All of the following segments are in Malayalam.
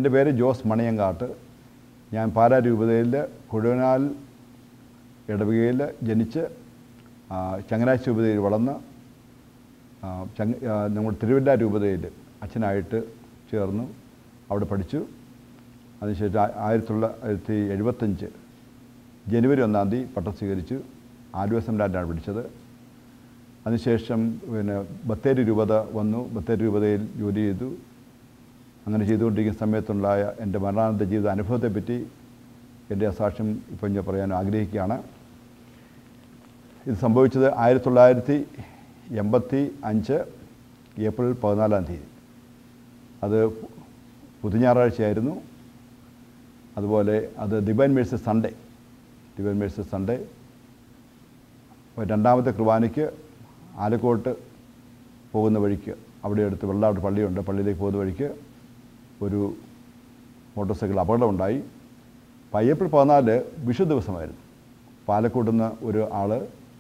എൻ്റെ പേര് ജോസ് മണിയങ്കാട്ട് ഞാൻ പാലാ രൂപതയിൽ കൊഴുവനാൽ ഇടവകയിൽ ജനിച്ച് ആ, ചങ്ങനാശ്ശേരി രൂപതയിൽ വളർന്ന് ആ, ചങ്ങ ആ, നമ്മുടെ തിരുവല്ല രൂപതയിൽ അച്ഛനായിട്ട് ചേർന്നു അവിടെ പഠിച്ചു അതിനുശേഷം ആ- ആയിരത്തി തൊള്ളായിരത്തി എഴുപത്തഞ്ച് ജനുവരി ഒന്നാം തീയതി പട്ടം സ്വീകരിച്ചു ആലുവ സെമിനാറിലാണ് പഠിച്ചത് അതിനുശേഷം പിന്നെ ബത്തേരി രൂപത വന്നു ബത്തേരി രൂപതയിൽ ജോലി ചെയ്തു അങ്ങനെ ചെയ്തുകൊണ്ടിരിക്കുന്ന സമയത്തുണ്ടായ എൻ്റെ മരണാനന്ത ജീവിത അനുഭവത്തെപ്പറ്റി എൻ്റെ അസാക്ഷ്യം ഇപ്പം ഞാൻ പറയാൻ ആഗ്രഹിക്കുകയാണ് ഇത് സംഭവിച്ചത് ആയിരത്തി തൊള്ളായിരത്തി എൺപത്തി അഞ്ച് ഏപ്രിൽ പതിനാലാം തീയതി അത് പുതുഞാറാഴ്ചയായിരുന്നു അതുപോലെ അത് divine mercies Sunday divine mercies Sunday രണ്ടാമത്തെ കുർബാനയ്ക്ക് ആലക്കോട്ട് പോകുന്ന വഴിക്ക് അവിടെ അടുത്ത് വെള്ളാട്ട് പള്ളിയുണ്ട് പള്ളിയിലേക്ക് പോകുന്ന വഴിക്ക് ഒരു മോട്ടോർ സൈക്കിൾ അപകടമുണ്ടായി അപ്പോൾ ഏപ്രിൽ പതിനാല് വിഷു ദിവസമായിരുന്നു പാലക്കോട്ട് നിന്ന് ഒരു ആൾ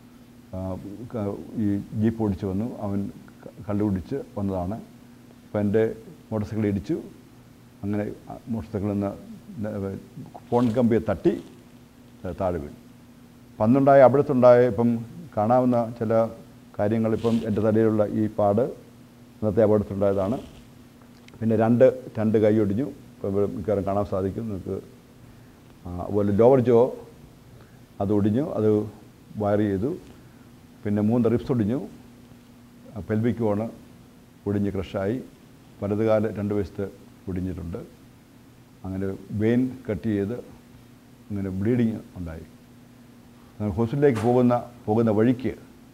ഈ ജീപ്പ് ഓടിച്ച് വന്നു അവൻ ക- കള്ളുകുടിച്ച് വന്നതാണ് അപ്പോൾ എൻ്റെ മോട്ടോർ സൈക്കിൾ ഇടിച്ചു അങ്ങനെ ആ മോട്ടോർ സൈക്കിളിൽ നിന്ന് ന- ഫോൺ കമ്പിയെ തട്ടി അത് താഴെ വീണു പന്നുണ്ടായ അവിടത്തുണ്ടായ ഇപ്പം കാണാവുന്ന ചില കാര്യങ്ങൾ ഇപ്പം എൻ്റെ തലയിലുള്ള ഈ പാട് ഇന്നത്തെ അപകടത്തിലുണ്ടായതാണ് പിന്നെ രണ്ട് രണ്ട് കൈ ഒടിഞ്ഞു ഇപ്പം ഇവിടെ മിക്കവാറും കാണാൻ സാധിക്കും നിങ്ങൾക്ക് ആ, അതുപോലെ ലോവർ ജോ അത് ഒടിഞ്ഞു അത് വയർ ചെയ്തു പിന്നെ മൂന്ന് റിപ്സ് ഒടിഞ്ഞു പെൽവിക് കോണ് ഒടിഞ്ഞ് ക്രഷായി വലതുകാല് രണ്ട് വശത്ത് ഒടിഞ്ഞിട്ടുണ്ട് അങ്ങനെ വെയിൻ കട്ട് ചെയ്ത് അങ്ങനെ ബ്ലീഡിങ് ഉണ്ടായി അങ്ങനെ ഹോസ്പിറ്റലിലേക്ക് പോകുന്ന പോകുന്ന വഴിക്ക്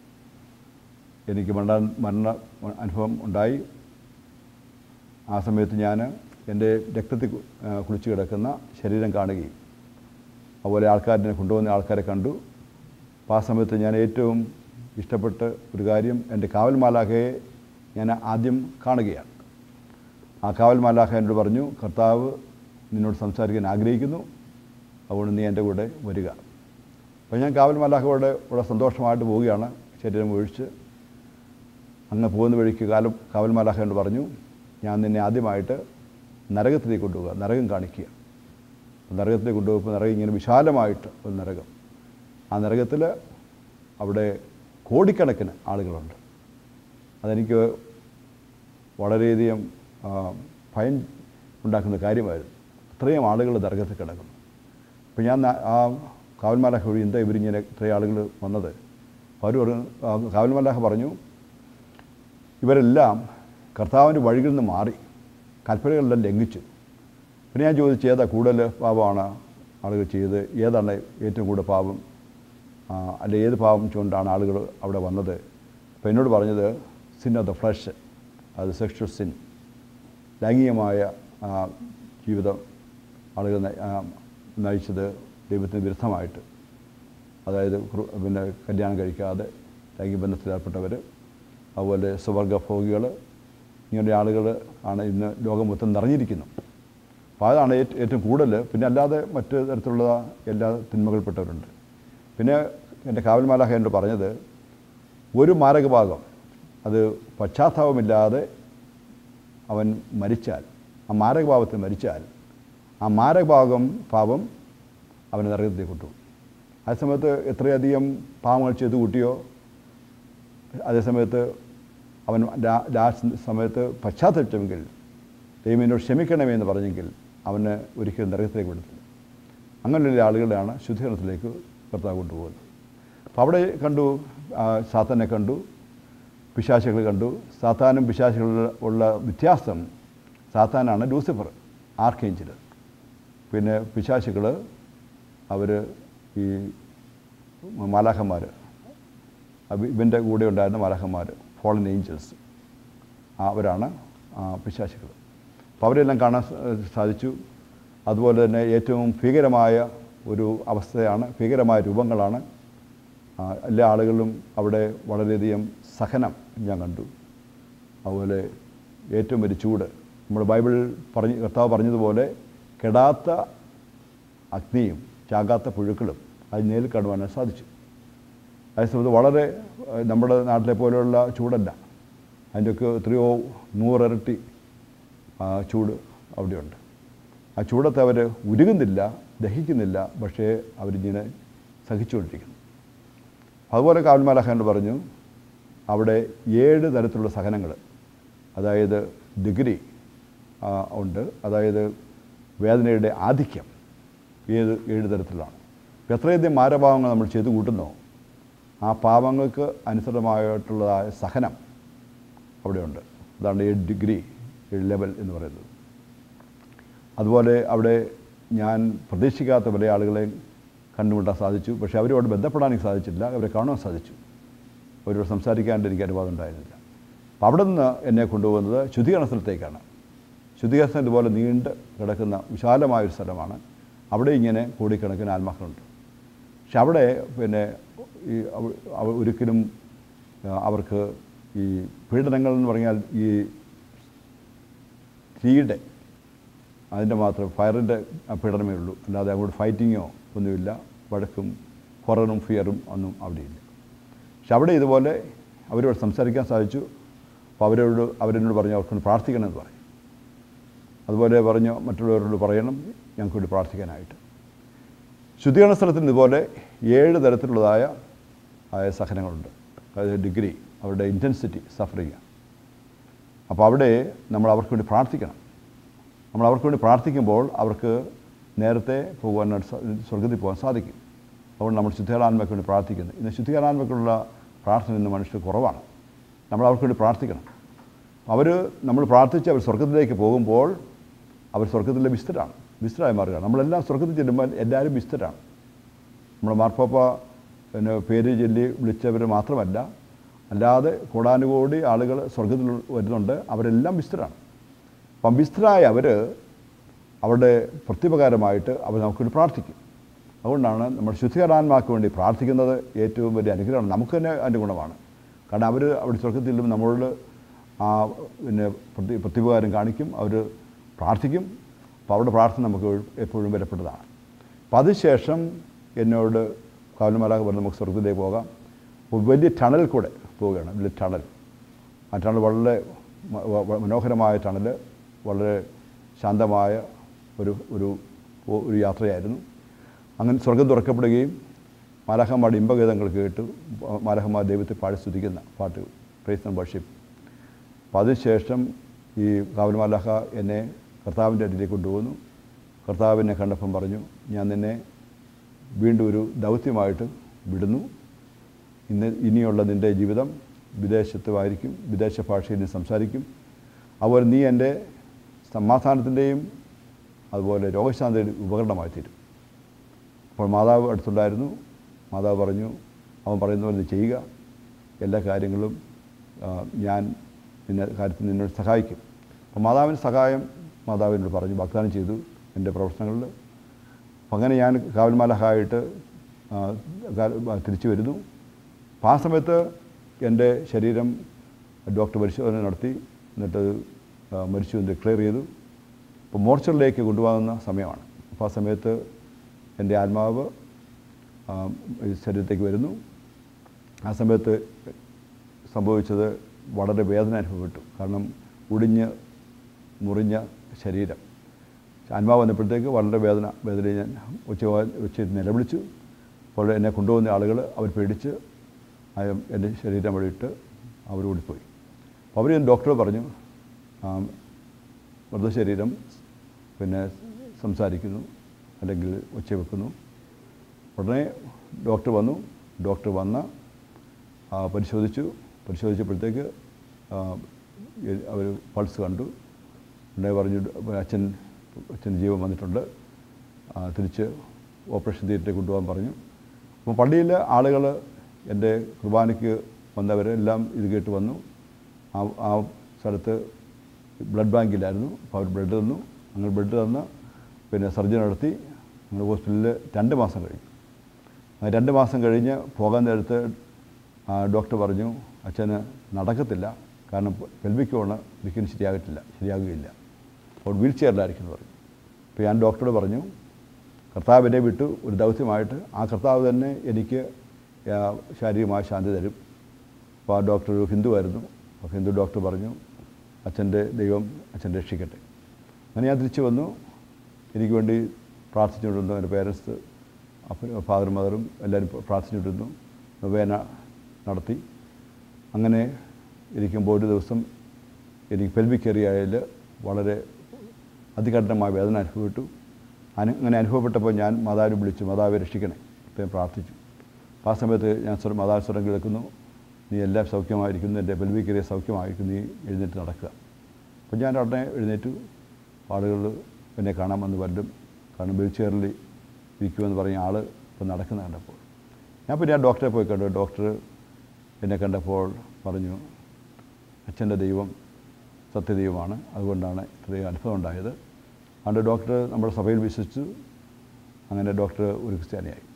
എനിക്ക് മരണ മരണ അനുഭവം ഉണ്ടായി ആ സമയത്ത് ഞാൻ എൻ്റെ രക്തത്തിൽ കു- ആ, കുളിച്ച് കിടക്കുന്ന ശരീരം കാണുകയും അതുപോലെ ആൾക്കാരിനെ കൊണ്ടുവന്ന ആൾക്കാരെ കണ്ടു അപ്പോൾ ആ സമയത്ത് ഞാൻ ഏറ്റവും ഇഷ്ടപ്പെട്ട് ഒരു കാര്യം എൻ്റെ കാവൽ മാലാഖയെ ഞാൻ ആദ്യം കാണുകയാണ് ആ കാവൽ മാലാഖ എന്നോട് പറഞ്ഞു കർത്താവ് നിന്നോട് സംസാരിക്കാൻ ആഗ്രഹിക്കുന്നു അതുകൊണ്ട് നീ എൻ്റെ കൂടെ വരിക അപ്പോൾ ഞാൻ കാവൽ മാലാഖയോടെ ഇവിടെ സന്തോഷമായിട്ട് പോവുകയാണ് ശരീരം ഒഴിച്ച് അങ്ങ് പോകുന്ന വഴിക്ക് കാലം കാവൽ മാലാഖ എന്ന് പറഞ്ഞു ഞാൻ നിന്നെ ആദ്യമായിട്ട് നരകത്തിലേക്ക് കൊണ്ടുപോകുക നരകം കാണിക്കുക അപ്പോൾ നരകത്തിലേക്ക് കൊണ്ടുപോകുമ്പോൾ നരകം ഇങ്ങനെ വിശാലമായിട്ട് ഒരു നരകം ആ നരകത്തിൽ അവിടെ കോടിക്കണക്കിന് ആളുകളുണ്ട് അതെനിക്ക് വളരെയധികം ആ, ഭയം ഉണ്ടാക്കുന്ന കാര്യമായിരുന്നു അത്രയും ആളുകൾ നരകത്തിൽ കിടക്കുന്നു അപ്പോൾ ഞാൻ ന- ആ കാവൽമാലാഖ വഴി എന്താ ഇവരിങ്ങനെ ഇത്രയും ആളുകൾ വന്നത് അപ്പോൾ അവർ പറഞ്ഞു ആ, കാവൽമാലാഖ പറഞ്ഞു ഇവരെല്ലാം കർത്താവിൻ്റെ വഴികളിൽ നിന്ന് മാറി കൽപ്പനകളെല്ലാം ലംഘിച്ചു പിന്നെ ഞാൻ ചോദിച്ചു ഏതാ കൂടുതൽ പാപമാണ് ആളുകൾ ചെയ്ത് ഏതാണ് ഏറ്റവും കൂടുതൽ പാപം ആ, അല്ലെ ഏത് പാപം ചുകൊണ്ടാണ് ആളുകൾ അവിടെ വന്നത് അപ്പോൾ എന്നോട് പറഞ്ഞത് സിൻ ഓഫ് ദ ഫ്ലഷ് അത് സെക്ഷൽ സിൻ ലൈംഗികമായ ആ, ജീവിതം ആളുകൾ ന- ആ, നയിച്ചത് ദൈവത്തിന് വിരുദ്ധമായിട്ട് അതായത് ക്രു- പിന്നെ കല്യാണം കഴിക്കാതെ ലൈംഗിക ബന്ധത്തിൽ ഏർപ്പെട്ടവർ അതുപോലെ സുവർഗഭോഗികൾ ഇങ്ങനെ ആളുകൾ ആണ് ഇന്ന് ലോകം മൊത്തം നിറഞ്ഞിരിക്കുന്നു അപ്പോൾ അതാണ് ഏറ്റ- ഏറ്റവും കൂടുതൽ പിന്നെ അല്ലാതെ മറ്റ് തരത്തിലുള്ള എല്ലാ തിന്മകൾപ്പെട്ടവരുണ്ട് പിന്നെ എൻ്റെ കാവൽമാലാഹ എന്നോട് പറഞ്ഞത് ഒരു മാരകഭാഗം അത് പശ്ചാത്താപമില്ലാതെ അവൻ മരിച്ചാൽ ആ മാരകഭാവത്തിൽ മരിച്ചാൽ ആ മാരകഭാഗം പാപം അവനെ നരകത്തിലേക്ക് കൊണ്ടുപോകും ആ സമയത്ത് എത്രയധികം പാവങ്ങൾ ചെയ്തു കൂട്ടിയോ അതേസമയത്ത് അവൻ ലാ- ലാസ്റ്റ് സമയത്ത് പശ്ചാത്തലമെങ്കിൽ ദൈവം എന്നോട് ക്ഷമിക്കണമേ എന്ന് പറഞ്ഞെങ്കിൽ അവന് ഒരിക്കലും നരകത്തിലേക്ക് വിടത്തില്ല അങ്ങനെയുള്ള ആളുകളെയാണ് ശുദ്ധീകരണത്തിലേക്ക് കർത്താവ് കൊണ്ടുപോകുന്നത് അപ്പോൾ അവിടെ കണ്ടു ആ, സാത്താനെ കണ്ടു പിശാചുകൾ കണ്ടു സാത്താനും പിശാചുകളിൽ ഉള്ള വ്യത്യാസം സാത്താനാണ് ലൂസിഫർ ആർക്കേഞ്ചിൽ പിന്നെ പിശാചുകൾ അവർ ഈ മാലാഖന്മാർ ഇവൻ്റെ കൂടെ ഉണ്ടായിരുന്ന മാലാഖന്മാർ ഫോളൻ ഏഞ്ചൽസ് അവരാണ് പിശാചുകൾ അപ്പോൾ അവരെല്ലാം കാണാൻ സ- സാധിച്ചു അതുപോലെ തന്നെ ഏറ്റവും ഭീകരമായ ഒരു അവസ്ഥയാണ് ഭീകരമായ രൂപങ്ങളാണ് ആ, എല്ലാ ആളുകളും അവിടെ വളരെയധികം സഹനം ഞാൻ കണ്ടു അതുപോലെ ഏറ്റവും വലിയ ചൂട് നമ്മുടെ ബൈബിൾ പറഞ്ഞ് കർത്താവ് പറഞ്ഞതുപോലെ കെടാത്ത അഗ്നിയും ചാകാത്ത പുഴുക്കളും അത് നേരിൽ കാണുവാൻ സാധിച്ചു അതേസമയത്ത് വളരെ ഏഹ്, നമ്മുടെ നാട്ടിലെ പോലെയുള്ള ചൂടല്ല അതിൻ്റെയൊക്കെ എത്രയോ നൂറിരട്ടി ആ, ചൂട് അവിടെയുണ്ട് ആ ചൂടത്ത് അവർ ഉരുകുന്നില്ല ദഹിക്കുന്നില്ല പക്ഷേ അവരിങ്ങനെ സഹിച്ചുകൊണ്ടിരിക്കുന്നു അതുപോലെ കാവൽമാലാഖാൻ പറഞ്ഞു അവിടെ ഏഴ് തരത്തിലുള്ള സഹനങ്ങൾ അതായത് ഡിഗ്രി ആ, ഉണ്ട് അതായത് വേദനയുടെ ആധിക്യം ഏത് ഏഴ് തരത്തിലാണ് അപ്പോൾ എത്രയധികം മാരഭാവങ്ങൾ നമ്മൾ ചെയ്തു കൂട്ടുന്നോ ആ പാവങ്ങൾക്ക് അനുസൃതമായിട്ടുള്ളതായ സഹനം അവിടെയുണ്ട് അതാണ് ഏഴ് ഡിഗ്രി ഏഴ് ലെവൽ എന്ന് പറയുന്നത് അതുപോലെ അവിടെ ഞാൻ പ്രതീക്ഷിക്കാത്ത പല ആളുകളെയും കണ്ടുമുട്ടാൻ സാധിച്ചു പക്ഷേ അവരോട് ബന്ധപ്പെടാൻ എനിക്ക് സാധിച്ചില്ല അവരെ കാണാൻ സാധിച്ചു അവരോട് സംസാരിക്കാണ്ട് എനിക്ക് അനുവാദം ഉണ്ടായിരുന്നില്ല അപ്പോൾ അവിടെ നിന്ന് എന്നെ കൊണ്ടുപോകുന്നത് ശുദ്ധീകരണ സ്ഥലത്തേക്കാണ് ശുദ്ധീകരണ സ്ഥലം ഇതുപോലെ നീണ്ട് കിടക്കുന്ന വിശാലമായൊരു സ്ഥലമാണ് അവിടെ ഇങ്ങനെ കോടിക്കണക്കിന് ആത്മാക്കളുണ്ട് പക്ഷെ അവിടെ പിന്നെ ഈ അവ- അവ- ഒരിക്കലും ആ, അവർക്ക് ഈ പീഡനങ്ങൾ എന്ന് പറഞ്ഞാൽ ഈ തീയുടെ അതിൻ്റെ മാത്രം ഫയറിൻ്റെ പീഡനമേ ഉള്ളൂ അല്ലാതെ അങ്ങോട്ട് ഫൈറ്റിങ്ങോ ഒന്നുമില്ല വഴക്കും ഹൊററും ഫിയറും ഒന്നും അവിടെയില്ല പക്ഷെ അവിടെ ഇതുപോലെ അവരോട് സംസാരിക്കാൻ സാധിച്ചു അപ്പോൾ അവരോട് അവരെന്നോട് പറഞ്ഞു അവർക്കൊന്ന് പ്രാർത്ഥിക്കണമെന്ന് പറഞ്ഞു അതുപോലെ പറഞ്ഞു മറ്റുള്ളവരോട് പറയണം ഞങ്ങൾക്ക് വേണ്ടി പ്രാർത്ഥിക്കാനായിട്ട് ശുദ്ധീകരണ സ്ഥലത്തിന് ഇതുപോലെ ഏഴ് തരത്തിലുള്ളതായ ആയ സഹനങ്ങളുണ്ട് അതായത് ഡിഗ്രി അവരുടെ ഇൻറ്റൻസിറ്റി സഫറിങ് അപ്പോൾ അവിടെ നമ്മൾ അവർക്ക് വേണ്ടി പ്രാർത്ഥിക്കണം നമ്മൾ അവർക്ക് വേണ്ടി പ്രാർത്ഥിക്കുമ്പോൾ അവർക്ക് നേരത്തെ പോകുവാനായിട്ട് സാ- സ്വർഗത്തിൽ പോകാൻ സാധിക്കും അതുകൊണ്ട് നമ്മൾ ശുദ്ധീകരണാത്മയ്ക്ക് വേണ്ടി പ്രാർത്ഥിക്കുന്നു ഇന്ന് ശുദ്ധീകരണാത്മയ്ക്കുള്ള പ്രാർത്ഥന ഇന്ന് മനുഷ്യർ കുറവാണ് നമ്മൾ അവർക്ക് വേണ്ടി പ്രാർത്ഥിക്കണം അവർ നമ്മൾ പ്രാർത്ഥിച്ച് അവർ സ്വർഗത്തിലേക്ക് പോകുമ്പോൾ അവർ സ്വർഗത്തിലെ വിസ്തരാണ് വിസ്തരായി മാറുകയാണ് നമ്മളെല്ലാം സ്വർഗത്തിൽ ചെല്ലുമ്പോൾ എല്ലാവരും വിസ്തരാണ് നമ്മുടെ മാർപ്പാപ്പ പിന്നെ പേര് ചൊല്ലി വിളിച്ചവർ മാത്രമല്ല അല്ലാതെ കോടാനുകോടി ആളുകൾ സ്വർഗത്തിൽ വരുന്നുണ്ട് അവരെല്ലാം വിസ്തരാണ് അപ്പം വിസ്തരായ അവർ അവരുടെ പ്രത്യുപകാരമായിട്ട് അവർ നമുക്ക് വേണ്ടി പ്രാർത്ഥിക്കും അതുകൊണ്ടാണ് നമ്മൾ ശുദ്ധീകരണാത്മാക്ക് വേണ്ടി പ്രാർത്ഥിക്കുന്നത് ഏറ്റവും വലിയ അനുഗ്രഹമാണ് നമുക്ക് തന്നെ അതിൻ്റെ ഗുണമാണ് കാരണം അവർ അവിടെ സ്വർഗത്തിൽ ചെല്ലുമ്പോൾ നമ്മളോട് ആ പിന്നെ പ്രതി പ്രത്യുപകാരം കാണിക്കും അവർ പ്രാർത്ഥിക്കും അപ്പോൾ അവരുടെ പ്രാർത്ഥന നമുക്ക് എപ്പോഴും വിലപ്പെട്ടതാണ് അപ്പം അതിനുശേഷം എന്നോട് കാവലുമലാഖ പറഞ്ഞ് നമുക്ക് സ്വർഗത്തിലേക്ക് പോകാം അപ്പോൾ വലിയ ടണൽ കൂടെ പോവുകയാണ് വലിയ ടണൽ ആ ടണൽ വളരെ മ- വ- മനോഹരമായ ടണൽ വളരെ ശാന്തമായ ഒരു ഒരു ഒരു യാത്രയായിരുന്നു അങ്ങനെ സ്വർഗം തുറക്കപ്പെടുകയും മാലാഹന്മാരുടെ ഇമ്പഗീതങ്ങൾ കേട്ടു മാലാഹന്മാർ ദൈവത്തെ പാടി സ്തുതിക്കുന്ന പാട്ട് പ്രൈസ് ആൻഡ് വർഷിപ്പ് അപ്പോൾ അതിനുശേഷം ഈ കാവൽമാലാഹ എന്നെ കർത്താവിൻ്റെ അടിയിലേക്ക് കൊണ്ടുപോകുന്നു കർത്താവിനെ കണ്ടപ്പം പറഞ്ഞു ഞാൻ നിന്നെ വീണ്ടും ഒരു ദൗത്യമായിട്ട് വിടുന്നു ഇന്ന് ഇനിയുള്ള നിൻ്റെ ജീവിതം വിദേശത്തുമായിരിക്കും വിദേശ ഭാഷയിൽ നീ സംസാരിക്കും അതുപോലെ നീ എൻ്റെ സമാധാനത്തിൻ്റെയും അതുപോലെ രോഗശാന്തിയുടെ ഉപകരണമായി തീരും അപ്പോൾ മാതാവ് അടുത്തുണ്ടായിരുന്നു മാതാവ് പറഞ്ഞു അവൻ പറയുന്ന പോലെ നീ ചെയ്യുക എല്ലാ കാര്യങ്ങളും ആ, ഞാൻ നിന്നെ കാര്യത്തിൽ നിന്നോട് സഹായിക്കും അപ്പോൾ മാതാവിൻ്റെ സഹായം മാതാവിനോട് പറഞ്ഞു വാഗ്ദാനം ചെയ്തു എൻ്റെ പ്രവർത്തനങ്ങളിൽ അപ്പം അങ്ങനെ ഞാൻ കാവൽമാലഹായിട്ട് ആ, കാ- ആ, തിരിച്ചു വരുന്നു അപ്പം ആ സമയത്ത് എൻ്റെ ശരീരം ഡോക്ടർ പരിശോധന നടത്തി എന്നിട്ട് ആ, മരിച്ചു എന്ന് ഡിക്ലെയർ ചെയ്തു അപ്പോൾ മോർച്ചറിലേക്ക് കൊണ്ടുപോകുന്ന സമയമാണ് അപ്പോൾ ആ സമയത്ത് എൻ്റെ ആത്മാവ് ആ, ഈ ശരീരത്തേക്ക് വരുന്നു ആ സമയത്ത് സംഭവിച്ചത് വളരെ വേദന അനുഭവപ്പെട്ടു കാരണം ഒടിഞ്ഞ് മുറിഞ്ഞ ശരീരം ആത്മാവ് വന്നപ്പോഴത്തേക്ക് വളരെ വേദന വേദനയിൽ ഞാൻ ഉച്ച ഉച്ച നിലവിളിച്ചു അപ്പോൾ എന്നെ കൊണ്ടുപോകുന്ന ആളുകൾ അവർ പേടിച്ച് ആ എൻ്റെ ശരീരം വഴിയിട്ട് അവർ ഓടിപ്പോയി അപ്പോൾ അവർ ഡോക്ടർ പറഞ്ഞു ആ, മൃതശരീരം പിന്നെ സംസാരിക്കുന്നു അല്ലെങ്കിൽ ഒച്ച വെക്കുന്നു ഉടനെ ഡോക്ടർ വന്നു ഡോക്ടർ വന്ന് ആ, പരിശോധിച്ചു പരിശോധിച്ചപ്പോഴത്തേക്ക് അവർ പൾസ് കണ്ടു ഉടനെ പറഞ്ഞു അച്ഛൻ അച്ഛൻ ജീവൻ വന്നിട്ടുണ്ട് ആ, തിരിച്ച് ഓപ്പറേഷൻ തിയേറ്ററിൽ കൊണ്ടുപോകാൻ പറഞ്ഞു അപ്പോൾ പള്ളിയിലെ ആളുകൾ എൻ്റെ കുർബാനയ്ക്ക് വന്നവരെല്ലാം ഇത് കേട്ട് വന്നു ആ ആ സ്ഥലത്ത് ബ്ലഡ് ബാങ്കിലായിരുന്നു അപ്പോൾ അവർ ബ്ലഡ് തന്നു അങ്ങനെ ബ്ലഡ് തന്ന് പിന്നെ സർജറി നടത്തി ഞങ്ങൾ ഹോസ്പിറ്റലിൽ രണ്ട് മാസം കഴിഞ്ഞു ആ രണ്ട് മാസം കഴിഞ്ഞ് പോകാൻ നേരത്ത് ആ, ഡോക്ടർ പറഞ്ഞു അച്ഛന് നടക്കത്തില്ല കാരണം പെൽവിക് കോണ് ഒരിക്കലും ശരിയാകത്തില്ല ശരിയാകുകയില്ല അപ്പോൾ വീൽ ചെയറിലായിരിക്കും എന്ന് പറഞ്ഞു അപ്പോൾ ഞാൻ ഡോക്ടറോട് പറഞ്ഞു കർത്താവ് എന്നെ വിട്ടു ഒരു ദൗത്യമായിട്ട് ആ കർത്താവ് തന്നെ എനിക്ക് ആ, ശാരീരികമായ ശാന്തി തരും അപ്പോൾ ആ ഡോക്ടർ ഒരു ഹിന്ദു ആയിരുന്നു അപ്പോൾ ഹിന്ദു ഡോക്ടർ പറഞ്ഞു അച്ഛൻ്റെ ദൈവം അച്ഛൻ രക്ഷിക്കട്ടെ അങ്ങനെ ഞാൻ തിരിച്ചു വന്നു എനിക്ക് വേണ്ടി പ്രാർത്ഥിച്ചുകൊണ്ടിരുന്നു എൻ്റെ പേരൻസ് അപ്പനും ഫാദറും മദറും എല്ലാവരും പ്രാർത്ഥിച്ചുകൊണ്ടിരുന്നു നൊവേന നടത്തി അങ്ങനെ ഇരിക്കുമ്പോൾ ഒരു ദിവസം എനിക്ക് പെൽവിക് ഏരിയയിൽ വളരെ അതികഠിനമായ വേദന അനുഭവപ്പെട്ടു അനു അങ്ങനെ അനുഭവപ്പെട്ടപ്പോൾ ഞാൻ മാതാവിനെ വിളിച്ചു മാതാവെ രക്ഷിക്കണേ അപ്പം പ്രാർത്ഥിച്ചു അപ്പോൾ ആ സമയത്ത് ഞാൻ സ്വരം മാതാവ് സ്വരം കേൾക്കുന്നു നീ എല്ലാം സൗഖ്യമായിരിക്കുന്നു എൻ്റെ പെൽവിക് ഏരിയ സൗഖ്യമായിരിക്കുന്നു നീ എഴുന്നേറ്റ് നടക്കുക അപ്പോൾ ഞാൻ ഉടനെ എഴുന്നേറ്റു ആളുകൾ എന്നെ കാണാൻ വന്ന് പലരും കാരണം വീൽ ചെയറിൽ ഇരിക്കുമെന്ന് പറഞ്ഞ ആൾ ഇപ്പം നടക്കുന്ന കണ്ടപ്പോൾ ഞാൻ പിന്നെ ആ ഡോക്ടറെ പോയി കണ്ടു ഡോക്ടർ എന്നെ കണ്ടപ്പോൾ പറഞ്ഞു അച്ഛൻ്റെ ദൈവം സത്യദൈവമാണ് അതുകൊണ്ടാണ് ഇത്രയും അനുഭവം ഉണ്ടായത് അതുകൊണ്ട് ഡോക്ടർ നമ്മുടെ സഭയിൽ വിശ്വസിച്ചു അങ്ങനെ ഡോക്ടർ ഒരു ക്രിസ്ത്യാനിയായി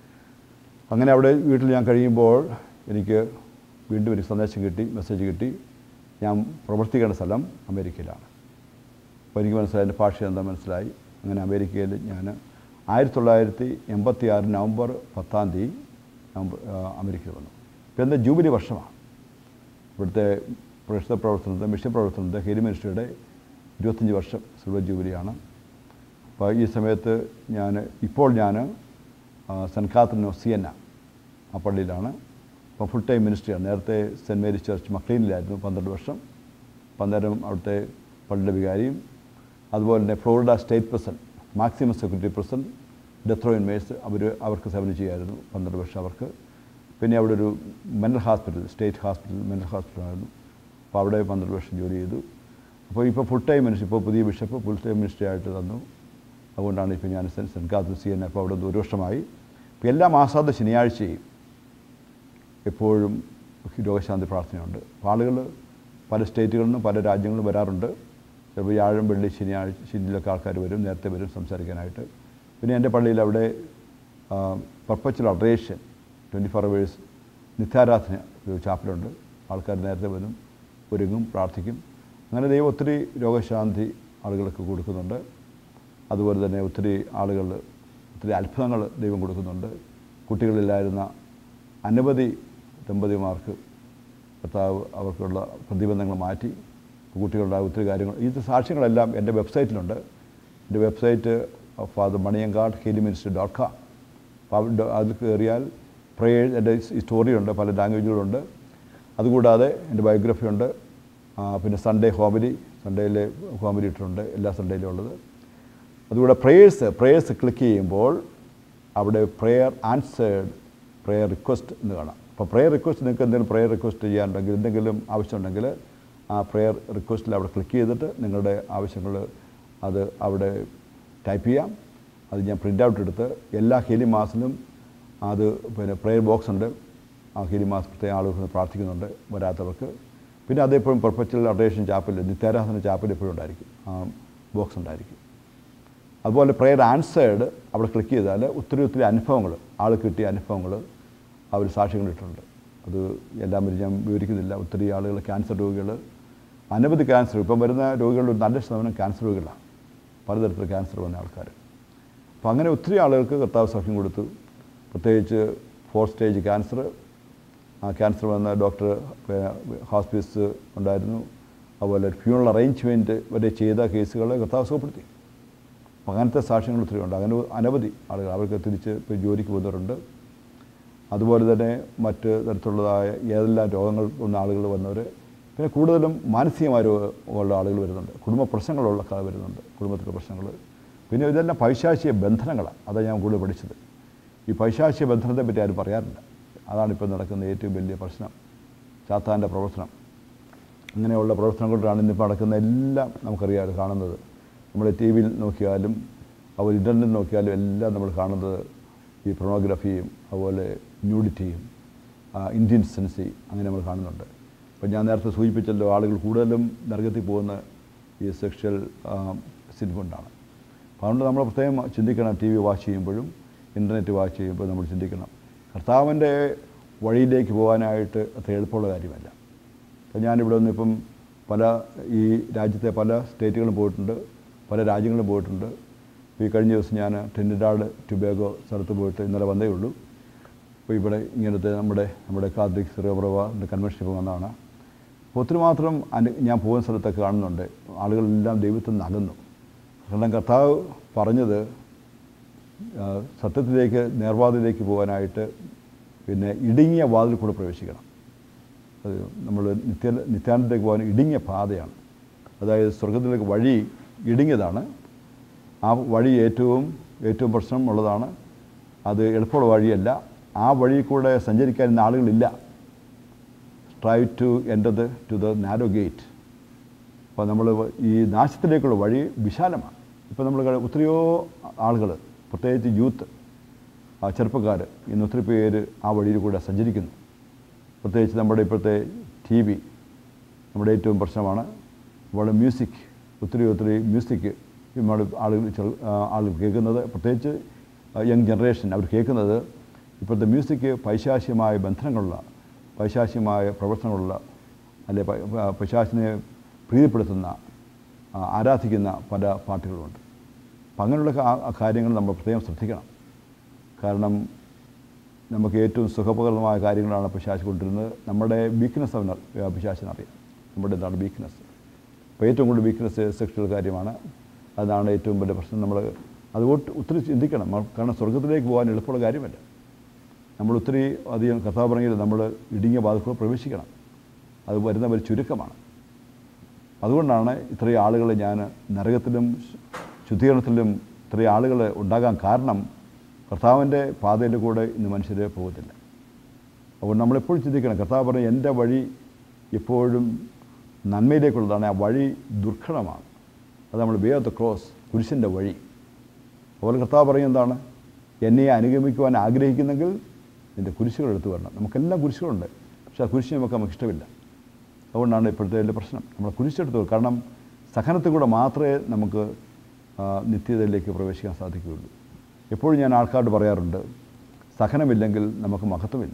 അങ്ങനെ അവിടെ വീട്ടിൽ ഞാൻ കഴിയുമ്പോൾ എനിക്ക് വീണ്ടും ഒരു സന്ദേശം കിട്ടി മെസ്സേജ് കിട്ടി ഞാൻ പ്രവർത്തിക്കേണ്ട സ്ഥലം അമേരിക്കയിലാണ് അപ്പോൾ എനിക്ക് മനസ്സിലായി എൻ്റെ ഭാഷ എന്താ മനസ്സിലായി അങ്ങനെ അമേരിക്കയിൽ ഞാൻ ആയിരത്തി തൊള്ളായിരത്തി എൺപത്തി ആറ് നവംബർ പത്താം തീയതി നവംബർ ആ, അമേരിക്കയിൽ വന്നു ഇപ്പോൾ എൻ്റെ ജൂബിലി വർഷമാണ് ഇവിടുത്തെ പ്രശ്ന പ്രവർത്തനത്തെ മിഷൻ പ്രവർത്തനത്തെ ഹെലി മിനിസ്ട്രിയുടെ ഇരുപത്തഞ്ച് വർഷം സിൽവർ ജൂബിലിയാണ് അപ്പോൾ ഈ സമയത്ത് ഞാൻ ഇപ്പോൾ ഞാൻ സെൻറ്റ് കാത്തറിനോ സിയന്ന ആ പള്ളിയിലാണ് അപ്പോൾ ഫുൾ ടൈം മിനിസ്ട്രിയാണ് നേരത്തെ സെൻറ്റ് മേരീസ് ചർച്ച് മക്ലീനിലായിരുന്നു പന്ത്രണ്ട് വർഷം പന്തരം അവിടുത്തെ പള്ളിയുടെ വികാരിയും അതുപോലെ തന്നെ Florida state president maximum security president death row inmates അവർ അവർക്ക് സേവനം ചെയ്യായിരുന്നു പന്ത്രണ്ട് വർഷം അവർക്ക് പിന്നെ അവിടെ ഒരു mental hospital state hospital mental ഹോസ്പിറ്റലായിരുന്നു അപ്പോൾ അവിടെ പന്ത്രണ്ട് വർഷം ജോലി ചെയ്തു അപ്പോൾ ഇപ്പോൾ ഫുൾ ടൈം മിനിസ്റ്റർ ഇപ്പോൾ പുതിയ ബിഷപ്പ് ഫുൾ ടൈം മിനിസ്റ്ററി ആയിട്ട് തന്നു അതുകൊണ്ടാണ് ഇപ്പോൾ ഞാൻ സെൻറ്റ് സെൻറ്റ് കാത്തൂസി എന്നെ അപ്പോൾ അവിടെ ഒരു വർഷമായി ഇപ്പോൾ എല്ലാ മാസാന്ത ശനിയാഴ്ചയും എപ്പോഴും രോഗശാന്തി പ്രാർത്ഥനയുണ്ട് അപ്പോൾ ആളുകൾ പല സ്റ്റേറ്റുകളിൽ നിന്നും പല രാജ്യങ്ങളിലും വരാറുണ്ട് ചിലപ്പോൾ വ്യാഴം വെള്ളി ശനിയാഴ്ച ശനിയിലൊക്കെ ആൾക്കാർ വരും നേരത്തെ വരും സംസാരിക്കാനായിട്ട് പിന്നെ എൻ്റെ പള്ളിയിൽ അവിടെ perpetual adoration twenty four hours നിത്യാരാധന ഒരു ചാപ്പലുണ്ട് ആൾക്കാർ നേരത്തെ വരും ഒരുങ്ങും പ്രാർത്ഥിക്കും അങ്ങനെ ദൈവം ഒത്തിരി രോഗശാന്തി ആളുകൾക്ക് കൊടുക്കുന്നുണ്ട് അതുപോലെ തന്നെ ഒത്തിരി ആളുകൾ ഒത്തിരി അത്ഭുതങ്ങൾ ദൈവം കൊടുക്കുന്നുണ്ട് കുട്ടികളില്ലായിരുന്ന അനവധി ദമ്പതിമാർക്ക് കർത്താവ് അവർക്കുള്ള പ്രതിബന്ധങ്ങൾ മാറ്റി കുട്ടികളുടെ ഒത്തിരി കാര്യങ്ങൾ ഈ സാക്ഷ്യങ്ങളെല്ലാം എൻ്റെ വെബ്സൈറ്റിലുണ്ട് എൻ്റെ website father Maniyankad holy minister dot com അപ്പോൾ അവിടെ അതിൽ കയറിയാൽ പ്രേയർ എൻ്റെ സ്റ്റോറിയുണ്ട് പല ലാംഗ്വേജുകളുണ്ട് അതുകൂടാതെ എൻ്റെ ബയോഗ്രഫി ഉണ്ട് ആ, പിന്നെ സൺഡേ ഹോമിലി സൺഡേയിലെ ഹോമിലി ഇട്ടിട്ടുണ്ട് എല്ലാ സൺഡേയിലും ഉള്ളത് അതുകൂടെ പ്രേയേഴ്സ് പ്രേയേഴ്സ് ക്ലിക്ക് ചെയ്യുമ്പോൾ അവിടെ പ്രെയർ ആൻസേർഡ് പ്രെയർ റിക്വസ്റ്റ് എന്ന് കാണാം അപ്പോൾ പ്രെയർ റിക്വസ്റ്റ് നിങ്ങൾക്ക് എന്തെങ്കിലും പ്രെയർ റിക്വസ്റ്റ് ചെയ്യാനുണ്ടെങ്കിൽ എന്തെങ്കിലും ആവശ്യമുണ്ടെങ്കിൽ ആ പ്രെയർ റിക്വസ്റ്റിൽ അവിടെ ക്ലിക്ക് ചെയ്തിട്ട് നിങ്ങളുടെ ആവശ്യങ്ങൾ അത് അവിടെ ടൈപ്പ് ചെയ്യാം അത് ഞാൻ പ്രിൻ്റ് ഔട്ട് എടുത്ത് എല്ലാ ഹെലി മാസിലും അത് പിന്നെ പ്രെയർ ബോക്സ് ഉണ്ട് ആ ഹെലി മാസ് പ്രത്യേക ആളുകൾ പ്രാർത്ഥിക്കുന്നുണ്ട് വരാത്തവർക്ക് പിന്നെ അതെപ്പോഴും പെർപ്പച്വൽ അഡേഷൻ ചാപ്പൽ നിത്യാരാധന ചാപ്പൽ എപ്പോഴും ഉണ്ടായിരിക്കും ആ ബോക്സ് ഉണ്ടായിരിക്കും അതുപോലെ പ്രെയർ ആൻസേർഡ് അവിടെ ക്ലിക്ക് ചെയ്താൽ ഒത്തിരി ഒത്തിരി അനുഭവങ്ങൾ ആൾ കിട്ടിയ അനുഭവങ്ങൾ അവർ സാക്ഷ്യങ്ങളിട്ടുണ്ട് അത് എല്ലാം വരെ ഞാൻ വിവരിക്കുന്നില്ല ഒത്തിരി ആളുകൾ ക്യാൻസർ രോഗികൾ അനവധി ക്യാൻസർ ഇപ്പം വരുന്ന രോഗികളുടെ ഒരു നല്ല ശതമാനം ക്യാൻസർ രോഗികളാണ് പലതരത്തിൽ ക്യാൻസർ വന്ന ആൾക്കാർ അപ്പോൾ അങ്ങനെ ഒത്തിരി ആളുകൾക്ക് കർത്താവ് സൗഖ്യം കൊടുത്തു പ്രത്യേകിച്ച് ഫോർ സ്റ്റേജ് ക്യാൻസർ ആ ക്യാൻസർ വന്ന ഡോക്ടർ ഹോസ്പിറ്റൽസ് ഉണ്ടായിരുന്നു അതുപോലെ ഫ്യൂണൽ അറേഞ്ച്മെൻറ്റ് വരെ ചെയ്ത കേസുകളെ കർത്താവ് സുഖപ്പെടുത്തി അപ്പോൾ അങ്ങനത്തെ സാക്ഷ്യങ്ങൾ ഒത്തിരി ഉണ്ട് അങ്ങനെ അനവധി ആളുകൾ അവർക്ക് തിരിച്ച് ഇപ്പോൾ ജോലിക്ക് പോകുന്നവരുണ്ട് അതുപോലെ തന്നെ മറ്റ് തരത്തിലുള്ളതായ ഏതെല്ലാം രോഗങ്ങൾ ഉള്ള ആളുകൾ വന്നവർ പിന്നെ കൂടുതലും മാനസികമായ രോഗമുള്ള ആളുകൾ വരുന്നുണ്ട് കുടുംബ പ്രശ്നങ്ങളുള്ള ആൾ വരുന്നുണ്ട് കുടുംബത്തിലെ പ്രശ്നങ്ങൾ പിന്നെ ഇതെല്ലാം പൈശാചിക ബന്ധനങ്ങളാണ് അതാണ് ഞാൻ കൂടുതൽ പഠിച്ചത് ഈ പൈശാചിക ബന്ധനത്തെ പറ്റി ആരും പറയാറില്ല അതാണ് ഇപ്പോൾ നടക്കുന്ന ഏറ്റവും വലിയ പ്രശ്നം ചാത്താൻ്റെ പ്രവർത്തനം അങ്ങനെയുള്ള പ്രവർത്തനം കൊണ്ടാണ് ഇന്നിപ്പോൾ നടക്കുന്ന എല്ലാം നമുക്കറിയാം കാണുന്നത് നമ്മൾ ടി വിയിൽ നോക്കിയാലും അതുപോലെ ഇൻ്റർനെറ്റ് നോക്കിയാലും എല്ലാം നമ്മൾ കാണുന്നത് ഈ പ്രൊണോഗ്രഫിയും അതുപോലെ ന്യൂഡിറ്റിയും ഇന്ത്യൻ സെൻസി അങ്ങനെ നമ്മൾ കാണുന്നുണ്ട് അപ്പോൾ ഞാൻ നേരത്തെ സൂചിപ്പിച്ചല്ലോ ആളുകൾ കൂടുതലും നരകത്തിൽ പോകുന്ന ഈ സെക്ഷൽ സിൻ കൊണ്ടാണ് അപ്പോൾ അതുകൊണ്ട് നമ്മൾ പ്രത്യേകം ചിന്തിക്കണം ടി വി വാച്ച് ചെയ്യുമ്പോഴും ഇൻ്റർനെറ്റ് വാച്ച് ചെയ്യുമ്പോൾ നമ്മൾ ചിന്തിക്കണം കർത്താവിൻ്റെ വഴിയിലേക്ക് പോകാനായിട്ട് അത്ര എളുപ്പമുള്ള കാര്യമല്ല അപ്പോൾ ഞാനിവിടെ നിന്ന് ഇപ്പം പല ഈ രാജ്യത്തെ പല സ്റ്റേറ്റുകളും പോയിട്ടുണ്ട് പല രാജ്യങ്ങളും പോയിട്ടുണ്ട് ഇപ്പോൾ ഈ കഴിഞ്ഞ ദിവസം ഞാൻ ട്രിനിഡാഡ് ടുബാഗോ സ്ഥലത്ത് പോയിട്ട് ഇന്നലെ വന്നേ ഉള്ളൂ അപ്പോൾ ഇവിടെ ഇങ്ങനത്തെ നമ്മുടെ നമ്മുടെ കാർത്തിക് സിറോബ്രവൻ്റെ കൺവെൻഷൻ ഇപ്പോൾ വന്നതാണ് അപ്പോൾ ഒത്തിരി മാത്രം അനു ഞാൻ പോകുന്ന സ്ഥലത്തൊക്കെ കാണുന്നുണ്ട് ആളുകളെല്ലാം ദൈവത്തിൽ നിന്ന് അകന്നു കാരണം കർത്താവ് പറഞ്ഞത് ആ, സത്യത്തിലേക്ക് നേർവാതിലേക്ക് പോകാനായിട്ട് പിന്നെ ഇടുങ്ങിയ വാതിൽ കൂടെ പ്രവേശിക്കണം അത് നമ്മൾ നിത്യ നിത്യാനന്ദത്തിലേക്ക് പോകാൻ ഇടുങ്ങിയ പാതയാണ് അതായത് സ്വർഗത്തിലേക്ക് വഴി ഇടുങ്ങിയതാണ് ആ വഴി ഏറ്റവും ഏറ്റവും പ്രശ്നമുള്ളതാണ് അത് എളുപ്പമുള്ള വഴിയല്ല ആ വഴി കൂടെ സഞ്ചരിക്കാൻ ഇന്ന് ആളുകളില്ല try to enter the to the narrow gate അപ്പോൾ നമ്മൾ ഈ നാശത്തിലേക്കുള്ള വഴി വിശാലമാണ് ഇപ്പോൾ നമ്മൾ ഒത്തിരിയോ ആളുകൾ പ്രത്യേകിച്ച് യൂത്ത് ആ ചെറുപ്പക്കാർ ഇന്ന് ഒത്തിരി പേര് ആ വഴിയിൽ കൂടെ സഞ്ചരിക്കുന്നു പ്രത്യേകിച്ച് നമ്മുടെ ഇപ്പോഴത്തെ ടി വി നമ്മുടെ ഏറ്റവും പ്രശ്നമാണ് വളരെ മ്യൂസിക് ഒത്തിരി ഒത്തിരി മ്യൂസിക് നമ്മൾ ആളുകൾ ചെറു ആ, ആളുകൾ കേൾക്കുന്നത് പ്രത്യേകിച്ച് യങ് ജനറേഷൻ അവർ കേൾക്കുന്നത് ഇപ്പോഴത്തെ മ്യൂസിക് പൈശാശ്യമായ ബന്ധനങ്ങളുള്ള പൈശാശ്യമായ പ്രവർത്തനങ്ങളുള്ള അല്ലെ പ- പ- പൈശാചിനെ പ്രീതിപ്പെടുത്തുന്ന ആ, ആരാധിക്കുന്ന പല പാട്ടുകളുമുണ്ട് അപ്പം അങ്ങനെയുള്ള കാ- കാര്യങ്ങൾ നമ്മൾ പ്രത്യേകം ശ്രദ്ധിക്കണം കാരണം നമുക്ക് ഏറ്റവും സുഖപ്രദമായ കാര്യങ്ങളാണ് പിശാച്ച് കൊണ്ടിരുന്നത് നമ്മുടെ വീക്ക്നെസ് അവന് പിശാച്ചിനറിയാം നമ്മുടെ എന്താണ് വീക്ക്നെസ് അപ്പോൾ ഏറ്റവും കൂടുതൽ വീക്ക്നെസ് സെക്ഷൽ കാര്യമാണ് അതാണ് ഏറ്റവും വലിയ പ്രശ്നം നമ്മൾ അതുകൊണ്ട് ഒത്തിരി ചിന്തിക്കണം നമ്മൾ- കാരണം സ്വർഗത്തിലേക്ക് പോകാൻ എളുപ്പമുള്ള കാര്യമല്ല നമ്മൾ ഒത്തിരി അധികം കഥാ പറഞ്ഞത് നമ്മൾ ഇടുങ്ങിയ വാതിൽക്കൂടെ പ്രവേശിക്കണം അത് വരുന്ന ഒരു ചുരുക്കമാണ് അതുകൊണ്ടാണ് ഇത്രയും ആളുകൾ ഞാൻ നരകത്തിലും ശു- ശുദ്ധീകരണത്തിലും ഇത്രയും ആളുകൾ ഉണ്ടാകാൻ കാരണം കർത്താവിൻ്റെ പാതയിൽ കൂടെ ഇന്ന് മനുഷ്യർ പോകത്തില്ല അതുകൊണ്ട് നമ്മളെപ്പോഴും ചിന്തിക്കണം കർത്താവ് പറഞ്ഞ എൻ്റെ വഴി എപ്പോഴും നന്മയിലേക്കുള്ളതാണ് ആ വഴി ദുർഘടമാണ് അത് നമ്മൾ വേ ഓഫ് ദ ക്രോസ് കുരിശിൻ്റെ വഴി അതുപോലെ കർത്താവ് പറയുന്നത് എന്താണ് എന്നെ അനുഗമിക്കുവാൻ ആഗ്രഹിക്കുന്നെങ്കിൽ നിൻ്റെ കുരിശുകൾ എടുത്തു വരണം നമുക്കെല്ലാം കുരിശുകളുണ്ട് പക്ഷേ ആ കുരിശ് നമുക്ക് നമുക്ക് ഇഷ്ടമില്ല അതുകൊണ്ടാണ് ഇപ്പോഴത്തെ വലിയ പ്രശ്നം നമ്മൾ കുരിശെടുത്തു കാരണം സഹനത്തിൽ കൂടെ മാത്രമേ നമുക്ക് ആ, നിത്യതയിലേക്ക് പ്രവേശിക്കാൻ സാധിക്കുകയുള്ളൂ എപ്പോഴും ഞാൻ ആൾക്കാരോട് പറയാറുണ്ട് സഹനമില്ലെങ്കിൽ നമുക്ക് മഹത്വമില്ല